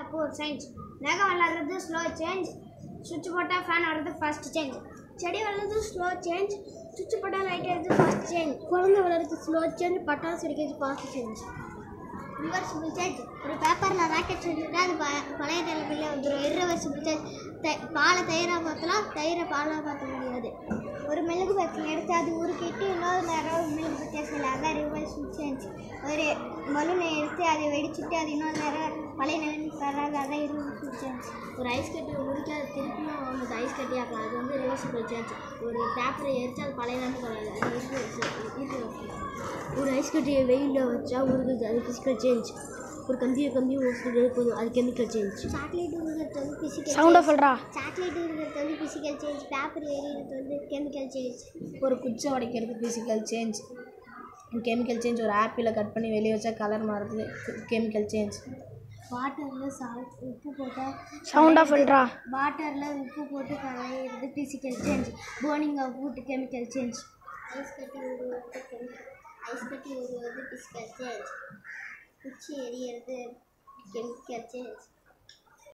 பூர் change மேகம் வளர்றது slow change சுவிட்ச் போட்டால் ஃபேன் வர்றது ஃபர்ஸ்ட் சேஞ்ச் செடி வளர்றது ஸ்லோ சேஞ்ச் சுவிட்ச் போட்டால் லைட் எடுத்து ஃபர்ஸ்ட் சேஞ்ச் குழந்தை வளர்றது ஸ்லோ சேஞ்ச் பட்டாசு வெடிக்கிறது ஃபாஸ்ட் சேஞ்ச் ரிவர்சிபிள் சேஞ்ச் ஒரு பேப்பரில் ராக்கெட் செஞ்சுட்டா அது ப பழைய நிலைமையில வந்துடும் irreversible சேஞ்ச் த பாலை தயிராக மாற்றலாம் தயிரை பாலாக மாற்ற முடியாது ஒரு மெழுகு பத்தி எடுத்து அது உருக்கிட்டு இன்னொரு நேரம் மெழுகு பத்தியா செய்யலாம் அதான் ரிவர்சிபிள் சேஞ்ச் ஒரு பலூனை எடுத்து அதை வெடிச்சிட்டு அது இன்னொரு நேரம் பழைய நிலைமைக்கு வராது அதான் ரிவர்சிபிள் சேஞ்ச் ஒரு ஐஸ் கட்டியை உருக்கி அது திருப்பியும் ஒன்று ஐஸ் கட்டியாக்கலாம் அது வந்து ரிவர்சிபிள் சேஞ்ச் ஒரு பேப்பரை எரிச்சு அது பழைய நிலைமைக்கு வராது அது irreversible. ஒரு ஐஸ் கட்டியை வெயிலில் வச்சா உருகுது அது ஃபிசிக்கல் சேஞ்ச் ஒரு கம்பியை கம்பி ஊசுறது போதும் அது கெமிக்கல் சேஞ்ச் சாக்லேட் உருகிறது வந்து ஃபிசிக்கல் சவுண்டாக சொல்கிறா சாக்லேட் உருகிறது வந்து ஃபிசிக்கல் சேஞ்ச் பேப்பர் எரிகிறது வந்து கெமிக்கல் சேஞ்ச் ஒரு குச்சை உடைக்கிறது ஃபிசிக்கல் சேஞ்ச் கெமிக்கல் சேஞ்ச் ஒரு ஆப்பிளை கட் பண்ணி வெளியே வச்சா கலர் மாறுறது கெமிக்கல் சேஞ்ச் வாட்டரில் சால்ட் உப்பு போட்டால் சவுண்டாக சொல்கிறா வாட்டரில் உப்பு போட்டு கரையிறது physical change burning of food chemical change ice கட்டி உருவது ஐஸ் கட்டி உருவது ஃபிசிக்கல் சேஞ்ச் குச்சி எரியறது கெமிக்கல் சேஞ்ச்